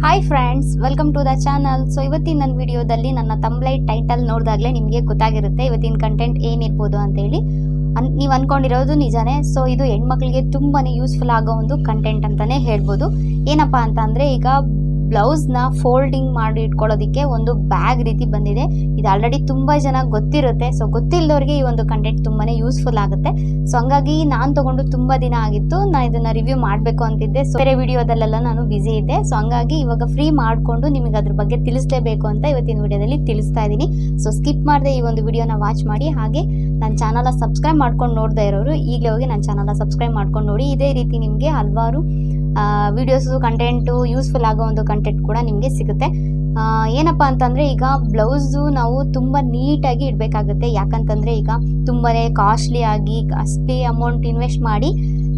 hi friends welcome to the channel so ಇವತ್ತಿನ ನನ್ನ ವಿಡಿಯೋದಲ್ಲಿ ನನ್ನ ತಂಬ್ಲೈಟ್ ಟೈಟಲ್ ನೋಡಿದಾಗಲೇ ನಿಮಗೆ ಗೊತ್ತಾಗಿರುತ್ತೆ ಇವತ್ತಿನ ಕಂಟೆಂಟ್ ಏನಿರ್ಬೋದು ಅಂತೇಳಿ ಅನ್ ನೀವು ಅಂದ್ಕೊಂಡಿರೋದು ನಿಜಾನೇ ಸೊ ಇದು ಹೆಣ್ಮಕ್ಳಿಗೆ ತುಂಬಾ ಯೂಸ್ಫುಲ್ ಆಗೋ ಒಂದು ಕಂಟೆಂಟ್ ಅಂತಲೇ ಹೇಳ್ಬೋದು ಏನಪ್ಪ ಅಂತ ಅಂದರೆ ಈಗ ಬ್ಲೌಸ್ನ ಫೋಲ್ಡಿಂಗ್ ಮಾಡಿ ಇಟ್ಕೊಳ್ಳೋದಕ್ಕೆ ಒಂದು ಬ್ಯಾಗ್ ರೀತಿ ಬಂದಿದೆ ಇದು ಆಲ್ರೆಡಿ ತುಂಬ ಜನ ಗೊತ್ತಿರುತ್ತೆ ಸೊ ಗೊತ್ತಿಲ್ಲದವ್ರಿಗೆ ಈ ಒಂದು ಕಂಟೆಂಟ್ ತುಂಬಾ ಯೂಸ್ಫುಲ್ ಆಗುತ್ತೆ ಸೊ ಹಂಗಾಗಿ ನಾನು ತೊಗೊಂಡು ತುಂಬ ದಿನ ಆಗಿತ್ತು ನಾನು ಇದನ್ನು ರಿವ್ಯೂ ಮಾಡಬೇಕು ಅಂತಿದ್ದೆ ಸೊ ಬೇರೆ ವಿಡಿಯೋದಲ್ಲೆಲ್ಲ ನಾನು ಬ್ಯುಸಿ ಇದ್ದೆ ಸೊ ಹಂಗಾಗಿ ಇವಾಗ ಫ್ರೀ ಮಾಡಿಕೊಂಡು ನಿಮಗೆ ಅದ್ರ ಬಗ್ಗೆ ತಿಳಿಸ್ಲೇಬೇಕು ಅಂತ ಇವತ್ತಿನ ವಿಡಿಯೋದಲ್ಲಿ ತಿಳಿಸ್ತಾ ಇದ್ದೀನಿ ಸೊ ಸ್ಕಿಪ್ ಮಾಡದೆ ಈ ಒಂದು ವಿಡಿಯೋನ ವಾಚ್ ಮಾಡಿ ಹಾಗೆ ನನ್ನ ಚಾನಲ್ನ ಸಬ್ಸ್ಕ್ರೈಬ್ ಮಾಡ್ಕೊಂಡು ನೋಡದೇ ಇರೋರು ಈಗಲೇ ಹೋಗಿ ನನ್ನ ಚಾನಲ್ನ ಸಬ್ಸ್ಕ್ರೈಬ್ ಮಾಡ್ಕೊಂಡು ನೋಡಿ ಇದೇ ರೀತಿ ನಿಮಗೆ ಹಲವಾರು ವಿಡಿಯೋಸು ಕಂಟೆಂಟು ಯೂಸ್ಫುಲ್ ಆಗೋ ಒಂದು ಕಂಟೆಂಟ್ ಕೂಡ ನಿಮಗೆ ಸಿಗುತ್ತೆ ಆ, ಏನಪ್ಪ ಅಂತಂದರೆ ಈಗ ಬ್ಲೌಸು ನಾವು ತುಂಬ ನೀಟಾಗಿ ಇಡಬೇಕಾಗುತ್ತೆ ಯಾಕಂತಂದರೆ ಈಗ ತುಂಬಾ ಕಾಸ್ಟ್ಲಿ ಆಗಿ ಅಷ್ಟೇ ಅಮೌಂಟ್ ಇನ್ವೆಸ್ಟ್ ಮಾಡಿ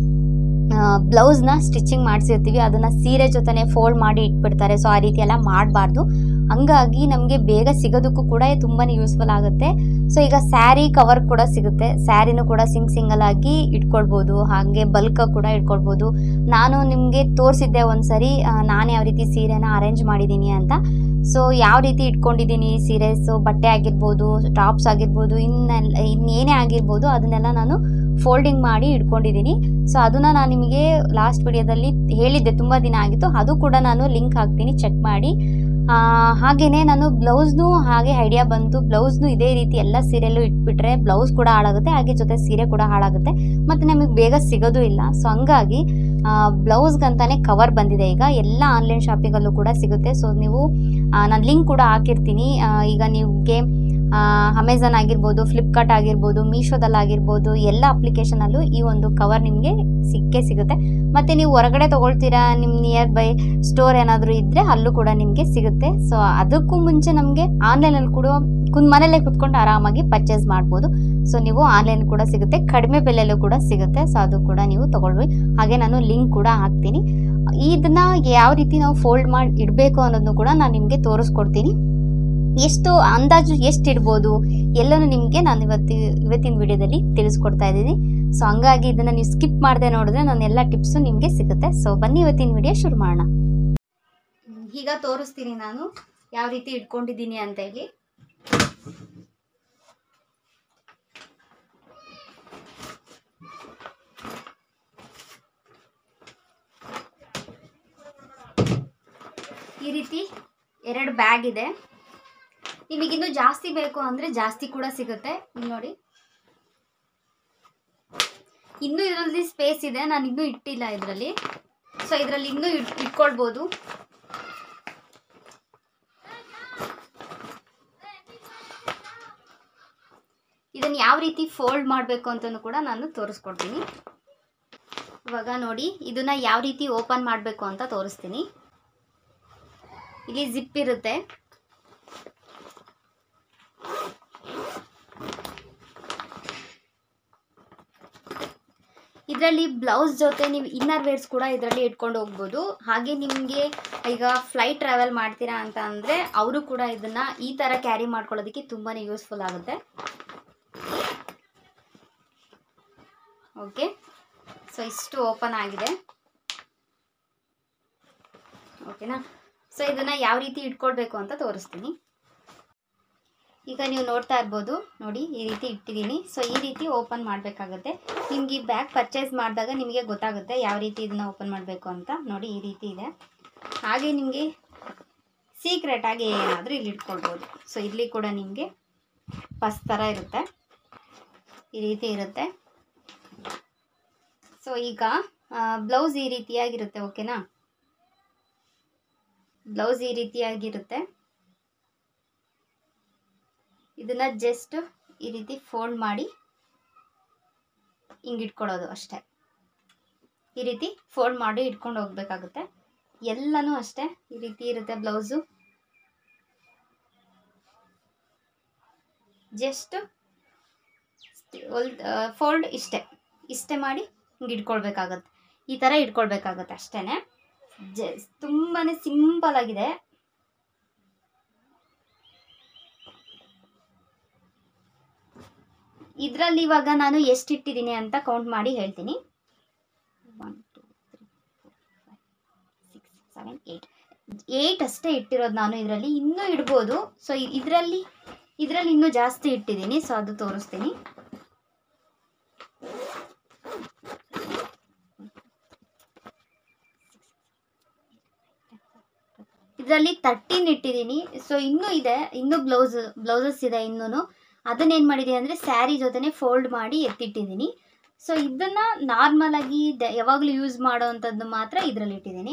ಬ್ಲೌಸ್ನ ಸ್ಟಿಚಿಂಗ್ ಮಾಡಿಸಿರ್ತೀವಿ ಅದನ್ನು ಸೀರೆ ಜೊತೆನೆ ಫೋಲ್ಡ್ ಮಾಡಿ ಇಟ್ಬಿಡ್ತಾರೆ ಸೊ ಆ ರೀತಿ ಎಲ್ಲ ಮಾಡಬಾರ್ದು ಹಂಗಾಗಿ ನಮಗೆ ಬೇಗ ಸಿಗೋದಕ್ಕೂ ಕೂಡ ತುಂಬಾ ಯೂಸ್ಫುಲ್ ಆಗುತ್ತೆ ಸೊ ಈಗ ಸ್ಯಾರಿ ಕವರ್ ಕೂಡ ಸಿಗುತ್ತೆ ಸ್ಯಾರಿನೂ ಕೂಡ ಸಿಂಗ್ ಸಿಂಗಲ್ ಆಗಿ ಇಟ್ಕೊಳ್ಬೋದು ಹಾಗೆ ಬಲ್ಕ ಕೂಡ ಇಟ್ಕೊಳ್ಬೋದು ನಾನು ನಿಮಗೆ ತೋರಿಸಿದ್ದೆ ಒಂದ್ಸರಿ ನಾನು ಯಾವ ರೀತಿ ಸೀರೆನ ಅರೇಂಜ್ ಮಾಡಿದ್ದೀನಿ ಅಂತ ಸೊ ಯಾವ ರೀತಿ ಇಟ್ಕೊಂಡಿದ್ದೀನಿ ಸೀರೆಸು ಬಟ್ಟೆ ಆಗಿರ್ಬೋದು ಟಾಪ್ಸ್ ಆಗಿರ್ಬೋದು ಇನ್ನೆಲ್ಲ ಇನ್ನೇನೇ ಆಗಿರ್ಬೋದು ಅದನ್ನೆಲ್ಲ ನಾನು ಫೋಲ್ಡಿಂಗ್ ಮಾಡಿ ಇಟ್ಕೊಂಡಿದ್ದೀನಿ ಸೊ ಅದನ್ನು ನಾನು ನಿಮಗೆ ಲಾಸ್ಟ್ ವಿಡಿಯೋದಲ್ಲಿ ಹೇಳಿದ್ದೆ ತುಂಬ ದಿನ ಆಗಿತ್ತು ಅದು ಕೂಡ ನಾನು ಲಿಂಕ್ ಹಾಕ್ತೀನಿ ಚೆಕ್ ಮಾಡಿ ಹಾಗೆಯೇ ನಾನು ಬ್ಲೌಸ್ನು ಹಾಗೆ ಐಡಿಯಾ ಬಂತು ಬ್ಲೌಸ್ನು ಇದೇ ರೀತಿ ಎಲ್ಲ ಸೀರೆಯಲ್ಲೂ ಇಟ್ಬಿಟ್ರೆ ಬ್ಲೌಸ್ ಕೂಡ ಹಾಳಾಗುತ್ತೆ ಹಾಗೆ ಜೊತೆ ಸೀರೆ ಕೂಡ ಹಾಳಾಗುತ್ತೆ ಮತ್ತು ನಮಗೆ ಬೇಗ ಸಿಗೋದು ಇಲ್ಲ ಸೊ ಹಂಗಾಗಿ ಬ್ಲೌಸ್ಗಂತಾನೆ ಕವರ್ ಬಂದಿದೆ ಈಗ ಎಲ್ಲ ಆನ್ಲೈನ್ ಶಾಪಿಂಗಲ್ಲೂ ಕೂಡ ಸಿಗುತ್ತೆ ಸೊ ನೀವು ನಾನು ಲಿಂಕ್ ಕೂಡ ಹಾಕಿರ್ತೀನಿ ಆ, ಈಗ ನಿಮಗೆ ಅಮೆಝಾನ್ ಆಗಿರ್ಬೋದು ಫ್ಲಿಪ್ಕಾರ್ಟ್ ಆಗಿರ್ಬೋದು ಮೀಶೋದಲ್ಲಾಗಿರ್ಬೋದು ಎಲ್ಲ ಅಪ್ಲಿಕೇಶನಲ್ಲೂ ಈ ಒಂದು ಕವರ್ ನಿಮಗೆ ಸಿಕ್ಕೇ ಸಿಗುತ್ತೆ ಮತ್ತು ನೀವು ಹೊರಗಡೆ ತೊಗೊಳ್ತೀರಾ ನಿಮ್ಮ ನಿಯರ್ ಬೈ ಸ್ಟೋರ್ ಏನಾದರೂ ಇದ್ದರೆ ಅಲ್ಲೂ ಕೂಡ ನಿಮಗೆ ಸಿಗುತ್ತೆ ಸೊ ಅದಕ್ಕೂ ಮುಂಚೆ ನಮಗೆ ಆನ್ಲೈನಲ್ಲಿ ಕೂಡ ಕುಂದ್ ಮನೇಲೆ ಕುತ್ಕೊಂಡು ಆರಾಮಾಗಿ ಪರ್ಚೇಸ್ ಮಾಡ್ಬೋದು ಸೊ ನೀವು ಆನ್ಲೈನ್ ಕೂಡ ಸಿಗುತ್ತೆ ಕಡಿಮೆ ಬೆಲೆಯಲ್ಲೂ ಕೂಡ ಸಿಗುತ್ತೆ ಸೊ ಅದು ಕೂಡ ನೀವು ತೊಗೊಳ್ವಿ ಹಾಗೆ ನಾನು ಲಿಂಕ್ ಕೂಡ ಹಾಕ್ತೀನಿ ಇದನ್ನ ಯಾವ ರೀತಿ ನಾವು ಫೋಲ್ಡ್ ಮಾಡಿ ಇಡಬೇಕು ಅನ್ನೋದನ್ನು ಕೂಡ ನಾನು ನಿಮಗೆ ತೋರಿಸ್ಕೊಡ್ತೀನಿ ಎಷ್ಟು ಅಂದಾಜು ಎಷ್ಟು ಇಡ್ಬೋದು ಎಲ್ಲನೂ ನಿಮಗೆ ನಾನು ಇವತ್ತಿ ಇವತ್ತಿನ ವಿಡಿಯೋದಲ್ಲಿ ತಿಳಿಸ್ಕೊಡ್ತಾ ಇದ್ದೀನಿ ಸೊ ಹಂಗಾಗಿ ಇದನ್ನು ನೀವು ಸ್ಕಿಪ್ ಮಾಡದೆ ನೋಡಿದ್ರೆ ನಾನು ಎಲ್ಲ ಟಿಪ್ಸು ನಿಮಗೆ ಸಿಗುತ್ತೆ ಸೊ ಬನ್ನಿ ಇವತ್ತಿನ ವಿಡಿಯೋ ಶುರು ಮಾಡೋಣ ಈಗ ತೋರಿಸ್ತೀನಿ ನಾನು ಯಾವ ರೀತಿ ಇಟ್ಕೊಂಡಿದ್ದೀನಿ ಅಂತ ಹೇಳಿ ಈ ರೀತಿ ಎರಡು ಬ್ಯಾಗ್ ಇದೆ ನಿಮಗಿನ್ನೂ ಜಾಸ್ತಿ ಬೇಕು ಅಂದರೆ ಜಾಸ್ತಿ ಕೂಡ ಸಿಗುತ್ತೆ ಇಲ್ಲಿ ನೋಡಿ ಇನ್ನೂ ಇದರಲ್ಲಿ ಸ್ಪೇಸ್ ಇದೆ ನಾನು ಇನ್ನೂ ಇಟ್ಟಿಲ್ಲ ಇದರಲ್ಲಿ ಸೊ ಇದರಲ್ಲಿ ಇನ್ನೂ ಇಟ್ ಇಟ್ಕೊಳ್ಬೋದು ಇದನ್ನು ಯಾವ ರೀತಿ ಫೋಲ್ಡ್ ಮಾಡಬೇಕು ಅಂತಲೂ ಕೂಡ ನಾನು ತೋರಿಸ್ಕೊಡ್ತೀನಿ ಇವಾಗ ನೋಡಿ ಇದನ್ನ ಯಾವ ರೀತಿ ಓಪನ್ ಮಾಡಬೇಕು ಅಂತ ತೋರಿಸ್ತೀನಿ ಇಲ್ಲಿ ಜಿಪ್ ಇರುತ್ತೆ ಇದರಲ್ಲಿ ಬ್ಲೌಸ್ ಜೊತೆ ನೀವು ಇನ್ನರ್ ವೇರ್ಸ್ ಕೂಡ ಇದರಲ್ಲಿ ಇಟ್ಕೊಂಡು ಹೋಗ್ಬೋದು ಹಾಗೆ ನಿಮಗೆ ಈಗ ಫ್ಲೈಟ್ ಟ್ರಾವೆಲ್ ಮಾಡ್ತೀರಾ ಅಂತ ಅಂದರೆ ಅವರು ಕೂಡ ಇದನ್ನು ಈ ಥರ ಕ್ಯಾರಿ ಮಾಡ್ಕೊಳ್ಳೋದಕ್ಕೆ ತುಂಬಾ ಯೂಸ್ಫುಲ್ ಆಗುತ್ತೆ ಓಕೆ ಸೊ ಇಷ್ಟು ಓಪನ್ ಆಗಿದೆ ಓಕೆನಾ ಸೊ ಇದನ್ನು ಯಾವ ರೀತಿ ಇಟ್ಕೊಳ್ಬೇಕು ಅಂತ ತೋರಿಸ್ತೀನಿ ಈಗ ನೀವು ನೋಡ್ತಾ ಇರ್ಬೋದು ನೋಡಿ ಈ ರೀತಿ ಇಟ್ಟಿದ್ದೀನಿ ಸೊ ಈ ರೀತಿ ಓಪನ್ ಮಾಡಬೇಕಾಗುತ್ತೆ ನಿಮ್ಗೆ ಈ ಬ್ಯಾಗ್ ಪರ್ಚೇಸ್ ಮಾಡಿದಾಗ ನಿಮಗೆ ಗೊತ್ತಾಗುತ್ತೆ ಯಾವ ರೀತಿ ಇದನ್ನು ಓಪನ್ ಮಾಡಬೇಕು ಅಂತ ನೋಡಿ ಈ ರೀತಿ ಇದೆ ಹಾಗೆ ನಿಮಗೆ ಸೀಕ್ರೆಟಾಗಿ ಏನಾದರೂ ಇಲ್ಲಿ ಇಟ್ಕೊಳ್ಬೋದು ಸೊ ಇಲ್ಲಿ ಕೂಡ ನಿಮಗೆ ಪಸ್ ಥರ ಇರುತ್ತೆ ಈ ರೀತಿ ಇರುತ್ತೆ ಸೊ ಈಗ ಬ್ಲೌಸ್ ಈ ರೀತಿಯಾಗಿರುತ್ತೆ ಓಕೆನಾ ಬ್ಲೌಸ್ ಈ ರೀತಿಯಾಗಿರುತ್ತೆ ಇದನ್ನ ಜಸ್ಟ್ ಈ ರೀತಿ ಫೋಲ್ಡ್ ಮಾಡಿ ಹಿಂಗೆ ಇಟ್ಕೊಳ್ಳೋದು ಅಷ್ಟೇ ಈ ರೀತಿ ಫೋಲ್ಡ್ ಮಾಡಿ ಇಟ್ಕೊಂಡು ಹೋಗ್ಬೇಕಾಗುತ್ತೆ ಎಲ್ಲನೂ ಅಷ್ಟೇ ಈ ರೀತಿ ಇರುತ್ತೆ ಬ್ಲೌಸು ಜಸ್ಟ್ ಹೊಲ್ ಫೋಲ್ಡ್ ಇಷ್ಟೇ ಇಷ್ಟೇ ಮಾಡಿ ಹಿಂಗೆ ಇಟ್ಕೊಳ್ಬೇಕಾಗತ್ತೆ ಈ ಥರ ಇಟ್ಕೊಳ್ಬೇಕಾಗತ್ತೆ ಅಷ್ಟೇ ಜಸ್ ತುಂಬಾ ಸಿಂಪಲ್ ಆಗಿದೆ ಇದರಲ್ಲಿ ಇವಾಗ ನಾನು ಎಷ್ಟು ಇಟ್ಟಿದ್ದೀನಿ ಅಂತ ಕೌಂಟ್ ಮಾಡಿ ಹೇಳ್ತೀನಿ one two three four five six seven eight eight ಅಷ್ಟೇ ಇಟ್ಟಿರೋದು ನಾನು ಇದರಲ್ಲಿ ಇನ್ನೂ ಇಡ್ಬೋದು ಸೊ ಇದರಲ್ಲಿ ಇದರಲ್ಲಿ ಇನ್ನೂ ಜಾಸ್ತಿ ಇಟ್ಟಿದ್ದೀನಿ ಸೊ ಅದು ತೋರಿಸ್ತೀನಿ ಇದರಲ್ಲಿ ತರ್ಟೀನ್ ಇಟ್ಟಿದ್ದೀನಿ ಸೊ ಇನ್ನೂ ಇದೆ ಇನ್ನೂ ಬ್ಲೌಸ್ ಬ್ಲೌಸಸ್ ಇದೆ ಇನ್ನೂ ಅದನ್ನೇನು ಮಾಡಿದ್ದೀನಿ ಅಂದರೆ ಸ್ಯಾರಿ ಜೊತೆನೇ ಫೋಲ್ಡ್ ಮಾಡಿ ಎತ್ತಿಟ್ಟಿದ್ದೀನಿ ಸೊ ಇದನ್ನು ನಾರ್ಮಲಾಗಿ ದ ಯಾವಾಗಲೂ ಯೂಸ್ ಮಾಡೋ ಅಂಥದ್ದು ಮಾತ್ರ ಇದರಲ್ಲಿ ಇಟ್ಟಿದ್ದೀನಿ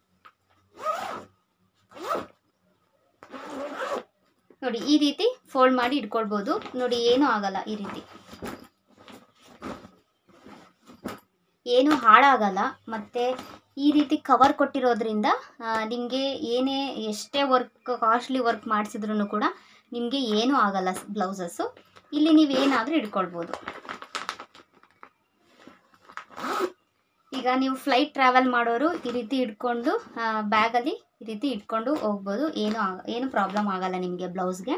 ನೋಡಿ ಈ ರೀತಿ ಫೋಲ್ಡ್ ಮಾಡಿ ಇಟ್ಕೊಳ್ಬೋದು ನೋಡಿ ಏನೂ ಆಗಲ್ಲ ಈ ರೀತಿ ಏನು ಹಾಳಾಗಲ್ಲ ಮತ್ತು ಈ ರೀತಿ ಕವರ್ ಕೊಟ್ಟಿರೋದ್ರಿಂದ ನಿಮಗೆ ಏನೇ ಎಷ್ಟೇ ವರ್ಕ್ ಕಾಸ್ಟ್ಲಿ ವರ್ಕ್ ಮಾಡಿಸಿದ್ರು ಕೂಡ ನಿಮಗೆ ಏನೂ ಆಗಲ್ಲ ಬ್ಲೌಸಸ್ಸು ಇಲ್ಲಿ ನೀವು ಏನಾದರೂ ಇಟ್ಕೊಳ್ಬೋದು ಈಗ ನೀವು ಫ್ಲೈಟ್ ಟ್ರಾವೆಲ್ ಮಾಡೋರು ಈ ರೀತಿ ಇಟ್ಕೊಂಡು ಬ್ಯಾಗಲ್ಲಿ ಈ ರೀತಿ ಇಟ್ಕೊಂಡು ಹೋಗ್ಬೋದು ಏನು ಆಗ ಏನು ಪ್ರಾಬ್ಲಮ್ ಆಗಲ್ಲ ನಿಮಗೆ ಬ್ಲೌಸ್ಗೆ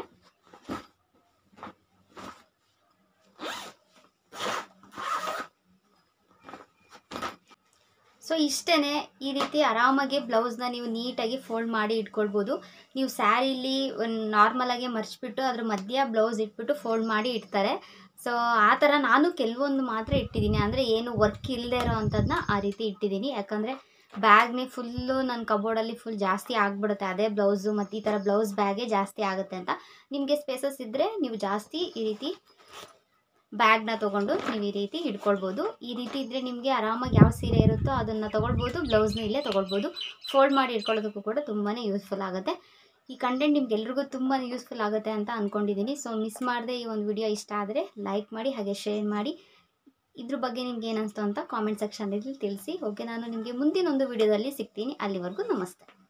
ಸೊ ಇಷ್ಟೇ ಈ ರೀತಿ ಆರಾಮಾಗಿ ಬ್ಲೌಸ್ನ ನೀವು ನೀಟಾಗಿ ಫೋಲ್ಡ್ ಮಾಡಿ ಇಟ್ಕೊಳ್ಬೋದು ನೀವು ಸ್ಯಾರಿಲಿ ನಾರ್ಮಲಾಗಿ ಮರ್ಚಿಬಿಟ್ಟು ಅದ್ರ ಮಧ್ಯ ಬ್ಲೌಸ್ ಇಟ್ಬಿಟ್ಟು ಫೋಲ್ಡ್ ಮಾಡಿ ಇಡ್ತಾರೆ ಸೊ ಆ ಥರ ನಾನು ಕೆಲವೊಂದು ಮಾತ್ರ ಇಟ್ಟಿದ್ದೀನಿ ಅಂದರೆ ಏನು ವರ್ಕ್ ಇಲ್ಲದೆ ಇರೋ ಅಂಥದ್ದನ್ನ ಆ ರೀತಿ ಇಟ್ಟಿದ್ದೀನಿ ಯಾಕಂದರೆ ಬ್ಯಾಗ್ನೇ ಫುಲ್ಲು ನನ್ನ ಕಬೋರ್ಡಲ್ಲಿ ಫುಲ್ ಜಾಸ್ತಿ ಆಗಿಬಿಡುತ್ತೆ ಅದೇ ಬ್ಲೌಸು ಮತ್ತು ಈ ಥರ ಬ್ಲೌಸ್ ಬ್ಯಾಗೇ ಜಾಸ್ತಿ ಆಗುತ್ತೆ ಅಂತ ನಿಮಗೆ ಸ್ಪೇಸಸ್ ಇದ್ದರೆ ನೀವು ಜಾಸ್ತಿ ಈ ರೀತಿ ಬ್ಯಾಗ್ನ ತೊಗೊಂಡು ನೀವು ಈ ರೀತಿ ಇಟ್ಕೊಳ್ಬೋದು ಈ ರೀತಿ ಇದ್ದರೆ ನಿಮಗೆ ಆರಾಮಾಗಿ ಯಾವ ಸೀರೆ ಇರುತ್ತೋ ಅದನ್ನು ತೊಗೊಳ್ಬೋದು ಬ್ಲೌಸ್ನ ಇಲ್ಲೇ ತೊಗೊಳ್ಬೋದು ಫೋಲ್ಡ್ ಮಾಡಿ ಇಟ್ಕೊಳ್ಳೋದಕ್ಕೂ ಕೂಡ ತುಂಬಾ ಯೂಸ್ಫುಲ್ ಆಗುತ್ತೆ ಈ ಕಂಟೆಂಟ್ ನಿಮ್ಗೆ ಎಲ್ರಿಗೂ ತುಂಬಾ ಯೂಸ್ಫುಲ್ ಆಗುತ್ತೆ ಅಂತ ಅಂದ್ಕೊಂಡಿದ್ದೀನಿ ಸೊ ಮಿಸ್ ಮಾಡದೆ ಈ ಒಂದು ವಿಡಿಯೋ ಇಷ್ಟ ಆದರೆ ಲೈಕ್ ಮಾಡಿ ಹಾಗೆ ಶೇರ್ ಮಾಡಿ ಇದ್ರ ಬಗ್ಗೆ ನಿಮ್ಗೆ ಏನು ಅನಿಸ್ತು ಅಂತ ಕಾಮೆಂಟ್ ಸೆಕ್ಷನಲ್ಲಿ ತಿಳಿಸಿ ಓಕೆ ನಾನು ನಿಮಗೆ ಮುಂದಿನ ಒಂದು ವಿಡಿಯೋದಲ್ಲಿ ಸಿಗ್ತೀನಿ ಅಲ್ಲಿವರೆಗೂ ನಮಸ್ತೆ